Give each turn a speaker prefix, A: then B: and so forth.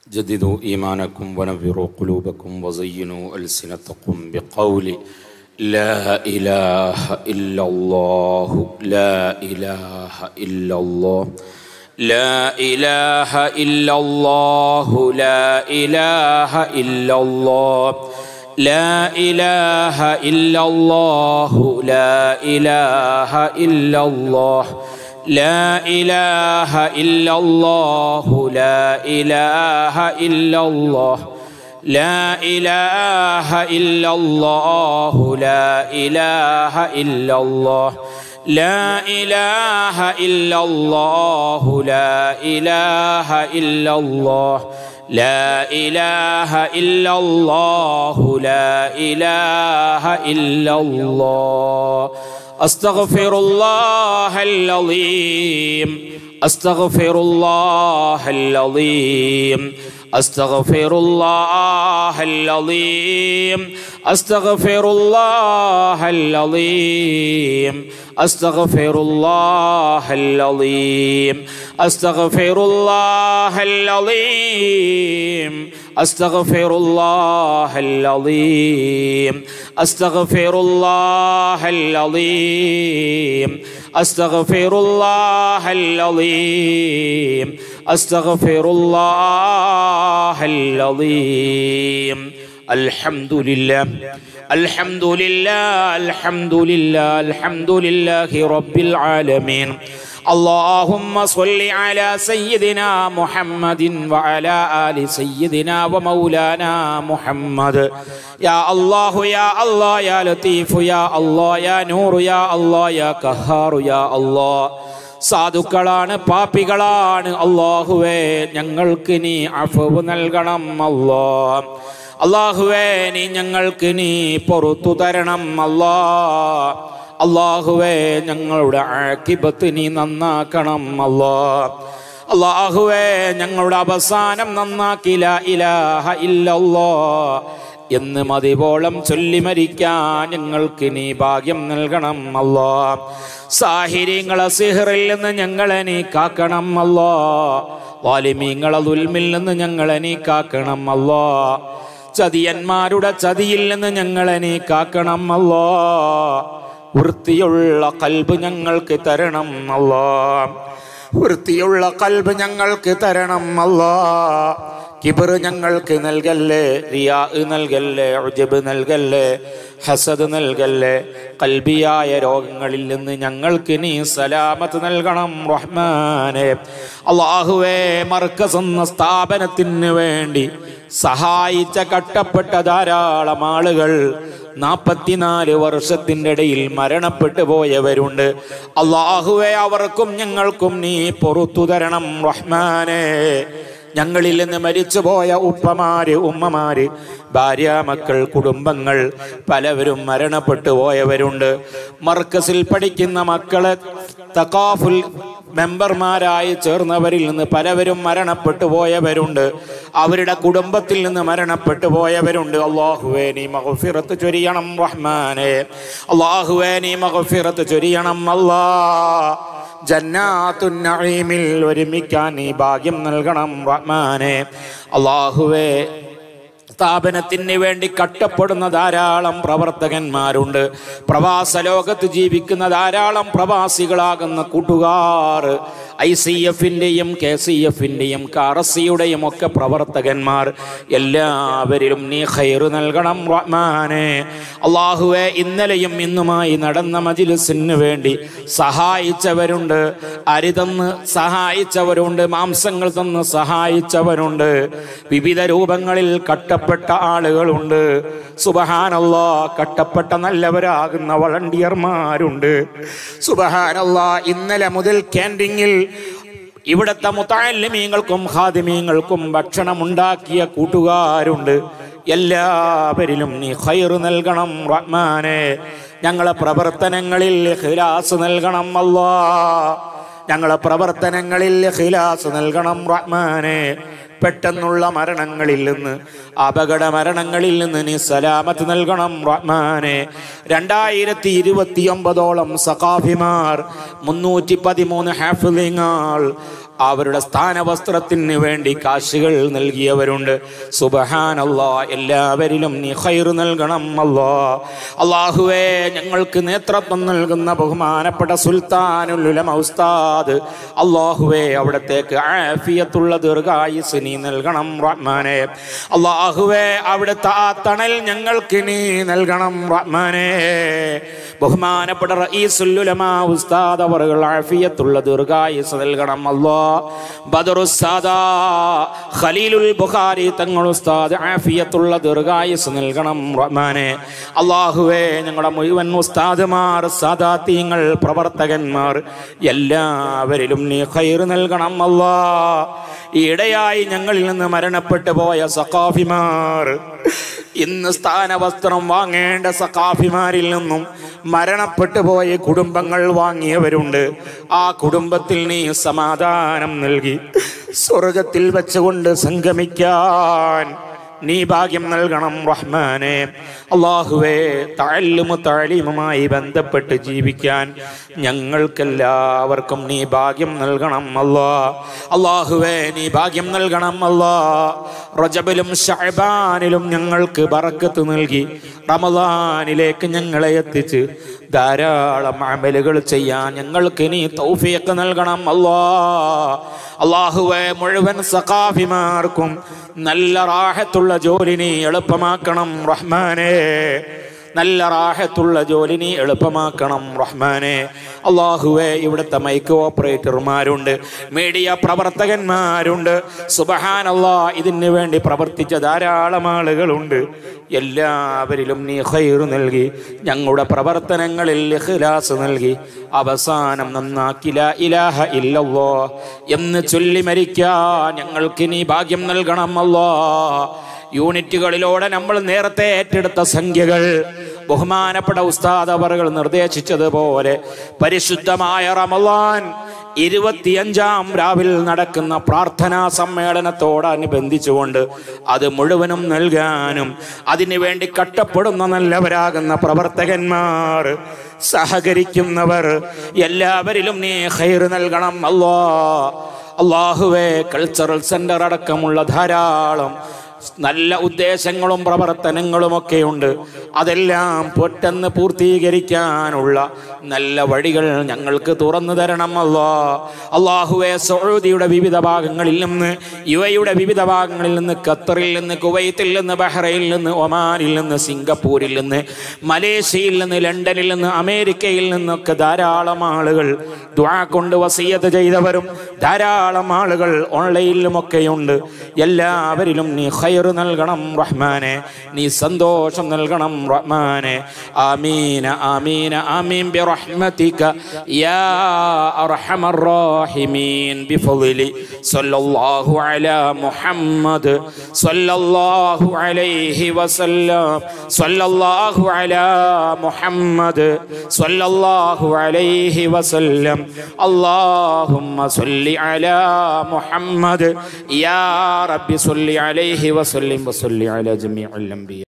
A: جددوا إيمانكم ونفروا قلوبكم وزينوا ألسنتكم بقول لا إله إلا الله لا إله إلا الله لا إله إلا الله لا إله إلا الله لا إله إلا الله لا إله إلا الله لا إله إلا الله لا إله إلا الله لا إله إلا الله لا إله إلا الله لا إله إلا الله لا إله إلا الله لا إله إلا الله لا إله إلا الله أستغفر الله العظيم أستغفر الله العظيم أستغفر الله العظيم أستغفر الله العظيم أستغفر الله العظيم أستغفر الله العظيم أستغفر الله العظيم أستغفر الله العظيم أستغفر الله العظيم أستغفر الله العظيم الحمد لله الحمد لله الحمد لله الحمد لله رب العالمين اللهم صل على سيدنا محمد وعلى آل سيدنا ومولانا محمد يا الله يا الله يا لطيف يا الله يا نور يا الله يا كهار يا الله സാധുക്കളാണ് പാപ്പികളാണ് അള്ളാഹുവേ ഞങ്ങൾക്ക് നീ അഫവ് നൽകണം അല്ലാ അള്ളാഹുവേ നീ ഞങ്ങൾക്ക് നീ പുറത്തു തരണം അല്ലാ അള്ളാഹുവേ ഞങ്ങളുടെ ആക്കിബത്ത് നീ നന്നാക്കണം അല്ലാ അള്ളാഹുവേ ഞങ്ങളുടെ അവസാനം നന്നാക്കില ഇലാഹ ഇല്ലല്ലോ എന്ന് മതിപോളം ചൊല്ലി മരിക്കാൻ ഞങ്ങൾക്ക് നീ ഭാഗ്യം നൽകണം അല്ലോ സാഹിര്യങ്ങളെ സിഹറിൽ നിന്ന് ഞങ്ങളെ നീ കാക്കണം അല്ലോ വാലിമീങ്ങളെ ദുൽമിൽ നിന്ന് ഞങ്ങളെ നീ കാക്കണം അല്ലോ ചതിയന്മാരുടെ ചതിയിൽ നിന്ന് ഞങ്ങളെ നീ കാക്കണം അല്ലോ വൃത്തിയുള്ള കൽബ് ഞങ്ങൾക്ക് തരണം അല്ലോ വൃത്തിയുള്ള കൽബ് ഞങ്ങൾക്ക് തരണം അല്ലോ കിബർ ഞങ്ങൾക്ക് നൽകല്ലേ റിയാ നൽകല്ലേ ഉജബ് നൽകല്ലേ ഹസദ് നൽകല്ലേ കൽബിയായ രോഗങ്ങളിൽ നിന്ന് ഞങ്ങൾക്ക് നീ സലാമത്ത് നൽകണം റഹ്മാനെ അള്ളാഹുവേ മർക്കസ് എന്ന സ്ഥാപനത്തിന് വേണ്ടി സഹായിച്ച കട്ടപ്പെട്ട ധാരാളം ആളുകൾ നാപ്പത്തിനാല് വർഷത്തിൻ്റെ ഇടയിൽ മരണപ്പെട്ടു പോയവരുണ്ട് അള്ളാഹുവെ അവർക്കും ഞങ്ങൾക്കും നീ പൊറത്തു തരണം റഹ്മാനെ ഞങ്ങളിൽ നിന്ന് മരിച്ചുപോയ ഉപ്പമാര് ഉമ്മമാര് ഭാര്യ മക്കൾ കുടുംബങ്ങൾ പലവരും മരണപ്പെട്ടു പോയവരുണ്ട് മർക്കസിൽ പഠിക്കുന്ന മക്കളെ തക്കാഫുൽ മെമ്പർമാരായി ചേർന്നവരിൽ നിന്ന് പലവരും മരണപ്പെട്ടു പോയവരുണ്ട് അവരുടെ കുടുംബത്തിൽ നിന്ന് മരണപ്പെട്ടു പോയവരുണ്ട് അള്ളാഹുവേ നീ മഹഫിറത്ത് ചൊരിയണം റഹ്മാനെ അള്ളാഹുവേ നീ മഹഫിറത്ത് ചൊരിയണം അല്ലാ ജന്നാത്തുന്നീമിൽ ഒരുമിക്കാൻ നീ ഭാഗ്യം നൽകണം റഹ്മാനെ അള്ളാഹുവേ സ്ഥാപനത്തിന് വേണ്ടി കട്ടപ്പെടുന്ന ധാരാളം പ്രവർത്തകന്മാരുണ്ട് പ്രവാസ ലോകത്ത് ജീവിക്കുന്ന ധാരാളം പ്രവാസികളാകുന്ന കൂട്ടുകാർ ഐ സി എഫിൻ്റെയും കെ സി എഫിൻ്റെയും കാറസിയുടെയും ഒക്കെ പ്രവർത്തകന്മാർ എല്ലാവരിലും നീ ഖൈറ് നൽകണം റഹ്മാനെ അള്ളാഹുവെ ഇന്നലെയും ഇന്നുമായി നടന്ന മജിലിസിന് വേണ്ടി സഹായിച്ചവരുണ്ട് അരി തന്ന് സഹായിച്ചവരുണ്ട് മാംസങ്ങൾ തന്ന് സഹായിച്ചവരുണ്ട് വിവിധ രൂപങ്ങളിൽ കട്ടപ്പെട്ട ആളുകളുണ്ട് സുബഹാനല്ലാ കട്ടപ്പെട്ട നല്ലവരാകുന്ന വളണ്ടിയർമാരുണ്ട് സുബഹാനല്ലാ ഇന്നലെ മുതൽ ക്യാൻറ്റീനിൽ ഇവിടുത്തെ മുത്താലിമീങ്ങൾക്കും ഹാദിമീങ്ങൾക്കും ഭക്ഷണം ഉണ്ടാക്കിയ കൂട്ടുകാരുണ്ട് എല്ലാവരിലും നീ ഖൈറ് നൽകണം റഹ്മാനെ ഞങ്ങളെ പ്രവർത്തനങ്ങളിൽ ഖിലാസ് നൽകണം അല്ലാ ഞങ്ങളെ പ്രവർത്തനങ്ങളിൽ ഖിലാസ് നൽകണം റഹ്മാനെ പെട്ടെന്നുള്ള മരണങ്ങളിൽ നിന്ന് അപകട മരണങ്ങളിൽ നിന്ന് നീ സലാമത്ത് നൽകണം റഹ്മാനെ രണ്ടായിരത്തി ഇരുപത്തി ഒമ്പതോളം സഖാഫിമാർ മുന്നൂറ്റി പതിമൂന്ന് ഹാഫിലിങ്ങൾ അവരുടെ സ്ഥാനവസ്ത്രത്തിന് വേണ്ടി കാശുകൾ നൽകിയവരുണ്ട് സുബഹാനല്ലാ എല്ലാവരിലും നീ ഖൈർ നൽകണം അല്ലാ അള്ളാഹുവേ ഞങ്ങൾക്ക് നേതൃത്വം നൽകുന്ന ബഹുമാനപ്പെട്ട സുൽത്താനുലുലമ ഉസ്താദ് അള്ളാഹുവേ അവിടത്തേക്ക് ആഫിയത്തുള്ള ദീർഘായുസ് നീ നൽകണം റഹ്മാനെ അള്ളാഹുവേ അവിടുത്തെ ആ തണൽ ഞങ്ങൾക്ക് നീ നൽകണം റഹ്മാനെ ബഹുമാനപ്പെട്ട റഈസുല്ലുലമ ഉസ്താദ് അവറുകൾ ആഫിയത്തുള്ള ദീർഘായുസ് നൽകണം അല്ലാ ബദറുസ്സാദ ഖലീലുൽ ബുഖാരി തങ്ങൾ ഉസ്താദ് ആഫിയത്തുള്ള ദീർഘായുസ് നൽകണം റഹ്മാനെ അള്ളാഹുവേ ഞങ്ങളുടെ മുഴുവൻ ഉസ്താദുമാർ സാദാത്യങ്ങൾ പ്രവർത്തകന്മാർ എല്ലാവരിലും നീ ഖൈർ നൽകണം അല്ലാ ഈയിടെയായി ഞങ്ങളിൽ നിന്ന് മരണപ്പെട്ടു പോയ സഖാഫിമാർ ഇന്ന് സ്ഥാനവസ്ത്രം വാങ്ങേണ്ട സഖാഫിമാരിൽ നിന്നും മരണപ്പെട്ടു പോയ കുടുംബങ്ങൾ വാങ്ങിയവരുണ്ട് ആ കുടുംബത്തിൽ നീ സമാധാനം നൽകി സ്വർഗത്തിൽ വെച്ചുകൊണ്ട് സംഗമിക്കാൻ നീ ഭാഗ്യം നൽകണം റഹ്മാനെ അള്ളാഹുവേ താഴ്ലുമു താഴീമുമായി ബന്ധപ്പെട്ട് ജീവിക്കാൻ ഞങ്ങൾക്കെല്ലാവർക്കും നീ ഭാഗ്യം നൽകണം അല്ലാ അള്ളാഹുവേ നീ ഭാഗ്യം നൽകണം അല്ലാ റജബിലും ഷഹബാനിലും ഞങ്ങൾക്ക് ബറക്കത്ത് നൽകി റമദാനിലേക്ക് ഞങ്ങളെ എത്തിച്ച് ധാരാളം അമലുകൾ ചെയ്യാൻ ഞങ്ങൾക്ക് നീ തൗഫീഖ് നൽകണം അല്ലാ അള്ളാഹുവെ മുഴുവൻ സഖാഫിമാർക്കും നല്ല റാഹത്തുള്ള ജോലി നീ എളുപ്പമാക്കണം റഹ്മാനെ നല്ല റാഹത്തുള്ള ജോലി നീ എളുപ്പമാക്കണം റഹ്മാനെ അള്ളാഹുവെ ഇവിടുത്തെ മൈക്ക് ഓപ്പറേറ്റർമാരുണ്ട് മീഡിയ പ്രവർത്തകന്മാരുണ്ട് സുബഹാൻ അള്ളാ ഇതിനു വേണ്ടി പ്രവർത്തിച്ച ധാരാളം ആളുകളുണ്ട് എല്ലാവരിലും നീ ഖൈർ നൽകി ഞങ്ങളുടെ പ്രവർത്തനങ്ങളിൽ ഇഖ്ലാസ് നൽകി അവസാനം നന്നാക്കില ഇലാഹ ഇല്ലല്ലോ എന്ന് ചൊല്ലി മരിക്കാൻ ഞങ്ങൾക്ക് നീ ഭാഗ്യം നൽകണം അല്ലോ യൂണിറ്റുകളിലൂടെ നമ്മൾ നേരത്തെ ഏറ്റെടുത്ത സംഖ്യകൾ ബഹുമാനപ്പെട്ട ഉസ്താദ് അവറുകൾ നിർദ്ദേശിച്ചതുപോലെ പരിശുദ്ധമായ റമലാൻ ഇരുപത്തിയഞ്ചാം രാവിൽ നടക്കുന്ന പ്രാർത്ഥനാ സമ്മേളനത്തോടനുബന്ധിച്ചുകൊണ്ട് അത് മുഴുവനും നൽകാനും അതിനുവേണ്ടി കട്ടപ്പെടുന്ന നല്ലവരാകുന്ന പ്രവർത്തകന്മാർ സഹകരിക്കുന്നവർ എല്ലാവരിലും നീ ഹൈർ നൽകണം അല്ലോ അള്ളാഹുവേ കൾച്ചറൽ സെന്റർ അടക്കമുള്ള ധാരാളം നല്ല ഉദ്ദേശങ്ങളും പ്രവർത്തനങ്ങളും ഒക്കെയുണ്ട് അതെല്ലാം പെട്ടെന്ന് പൂർത്തീകരിക്കാനുള്ള നല്ല വഴികൾ ഞങ്ങൾക്ക് തുറന്നു തരണം അല്ലോ അള്ളാഹുവെ സൗദിയുടെ വിവിധ ഭാഗങ്ങളിൽ നിന്ന് യുവയുടെ വിവിധ ഭാഗങ്ങളിൽ നിന്ന് ഖത്തറിൽ നിന്ന് കുവൈത്തിൽ നിന്ന് ബഹ്റയിൽ നിന്ന് ഒമാനിൽ നിന്ന് സിംഗപ്പൂരിൽ നിന്ന് മലേഷ്യയിൽ നിന്ന് ലണ്ടനിൽ നിന്ന് അമേരിക്കയിൽ നിന്നൊക്കെ ധാരാളം ആളുകൾ ദ്വാ കൊണ്ട് വസീയത്ത് ചെയ്തവരും ധാരാളം ആളുകൾ ഓൺലൈനിലുമൊക്കെയുണ്ട് എല്ലാവരിലും നീ ഖൈർ നൽകണം റഹ്മാനെ നീ സന്തോഷം നൽകണം റഹ്മാനെ ആമീന ആമീന ആമീൻ برحمتك يا أرحم الراحمين بفضل صلى الله على محمد صلى الله عليه وسلم صلى الله على محمد صلى الله عليه وسلم اللهم صل على محمد يا رب صل عليه وسلم وصل على جميع الأنبياء